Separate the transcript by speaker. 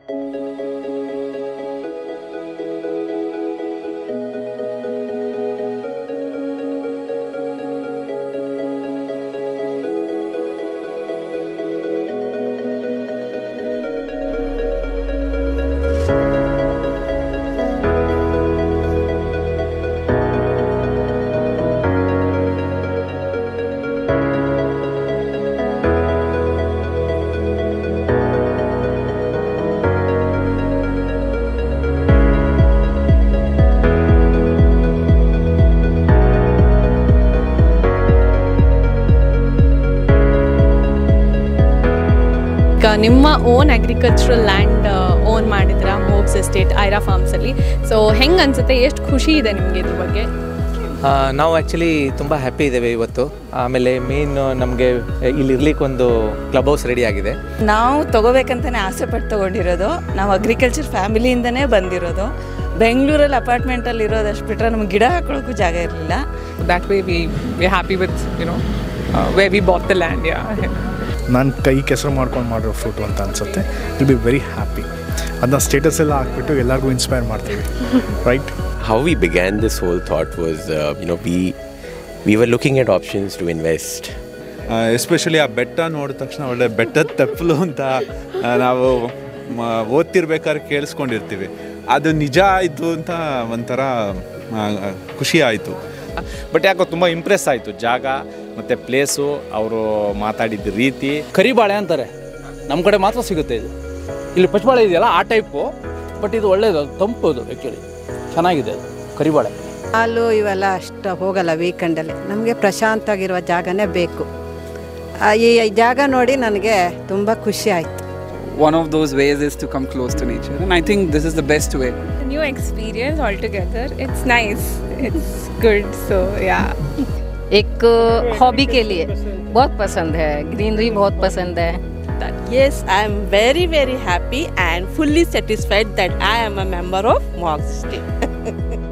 Speaker 1: ಈಗ ನಿಮ್ಮ own agricultural land own ಮಾಡಿದ್ರ ಮೋಕ್ಸ್ ಎಸ್ಟೇಟ್ ಐರಾ ಫಾರ್ಮ್ಸಲ್ಲಿ ಸೊ ಹೆಂಗೆ ಅನ್ಸುತ್ತೆ ಎಷ್ಟು ಖುಷಿ ಇದೆ ನಿಮಗೆ ಇದ್ರ ಬಗ್ಗೆ
Speaker 2: ಆ, ನಾವು ಆ್ಯಕ್ಚುಲಿ ತುಂಬ ಹ್ಯಾಪಿ ಇದ್ದೇವೆ ಇವತ್ತು ಆಮೇಲೆ ಮೇನ್ ನಮಗೆ ಇಲ್ಲಿ ಇರ್ಲಿಕ್ಕೆ ಒಂದು ಕ್ಲಬ್ ಹೌಸ್ ರೆಡಿ ಆಗಿದೆ
Speaker 3: ನಾವು ತಗೋಬೇಕಂತಾನೆ ಆಸೆ ಪಟ್ಟು ತಗೊಂಡಿರೋದು ನಾವು ಅಗ್ರಿಕಲ್ಚರ್ ಫ್ಯಾಮಿಲಿಯಿಂದನೇ ಬಂದಿರೋದು ಬೆಂಗಳೂರಲ್ಲಿ ಅಪಾರ್ಟ್ಮೆಂಟಲ್ಲಿ ಇರೋದಷ್ಟು ಬಿಟ್ಟರೆ ನಮ್ಗೆ ಗಿಡ ಹಾಕೊಳ್ಳೋಕ್ಕೂ ಜಾಗ ಇರಲಿಲ್ಲ
Speaker 4: that way we we're happy with you know uh, where we bought the land yeah
Speaker 5: ನಾನು ಕೈ ಕೆಸರು ಮಾಡ್ಕೊಂಡು ಮಾಡಿರೋ ಫ್ರೂಟು ಅಂತ ಅನಿಸುತ್ತೆ ವಿಲ್ ಬಿ ವೆರಿ ಹ್ಯಾಪಿ ಅದನ್ನ ಸ್ಟೇಟಸ್ ಎಲ್ಲ ಹಾಕ್ಬಿಟ್ಟು ಎಲ್ಲರಿಗೂ ಇನ್ಸ್ಪೈರ್ ಮಾಡ್ತೀವಿ right
Speaker 6: how we began this whole thought was uh, you know we we were looking at options to invest
Speaker 7: especially ಆ ಬೆಟ್ಟ ನೋಡಿದ ತಕ್ಷಣ ಒಳ್ಳೆ ಬೆಟ್ಟದ ತಪ್ಪಲು ಅಂತ ಆ, ನಾವು ಮ- ಓದ್ತಿರ್ಬೇಕಾದ್ರೆ ಕೇಳಿಸ್ಕೊಂಡಿರ್ತೀವಿ ಅದು ನಿಜ ಆಯಿತು ಅಂತ ಒಂಥರ ಆ, ಖುಷಿ ಆಯಿತು
Speaker 8: ಬಟ್ ಯಾಕೋ ತುಂಬ ಇಂಪ್ರೆಸ್ ಆಯಿತು ಜಾಗ ಮತ್ತು ಪ್ಲೇಸು ಅವರು ಮಾತಾಡಿದ ರೀತಿ
Speaker 9: ಕರಿಬಾಳೆ ಅಂತಾರೆ ನಮ್ಮ ಕಡೆ ಮಾತ್ರ ಸಿಗುತ್ತೆ ಇದು ಇಲ್ಲಿ ಪಚ್ಚಬಾಳೆ ಇದೆಯಲ್ಲ ಆ ಟೈಪು ಬಟ್ ಇದು ಒಳ್ಳೇದು ಅದು ತಂಪು ಅದು ಆ್ಯಕ್ಚುಲಿ ಚೆನ್ನಾಗಿದೆ ಅದು ಕರಿಬಾಳೆ
Speaker 3: ಹಾಲು ಇವೆಲ್ಲ ಅಷ್ಟು ಹೋಗಲ್ಲ ವೀಕೆಂಡಲ್ಲಿ ನಮಗೆ ಪ್ರಶಾಂತವಾಗಿರುವ ಜಾಗನೇ ಬೇಕು ಆ, ಈ ಜಾಗ ನೋಡಿ ನನಗೆ ತುಂಬ ಖುಷಿ ಆಯಿತು
Speaker 4: one of those ways is to come close to nature and i think this is the best way
Speaker 1: new experience all together it's nice it's good so yeah
Speaker 10: एक हॉबी के लिए बहुत पसंद है ग्रीनरी बहुत पसंद है
Speaker 3: Yes, I am very, very happy and fully satisfied that I am a member of Mox State.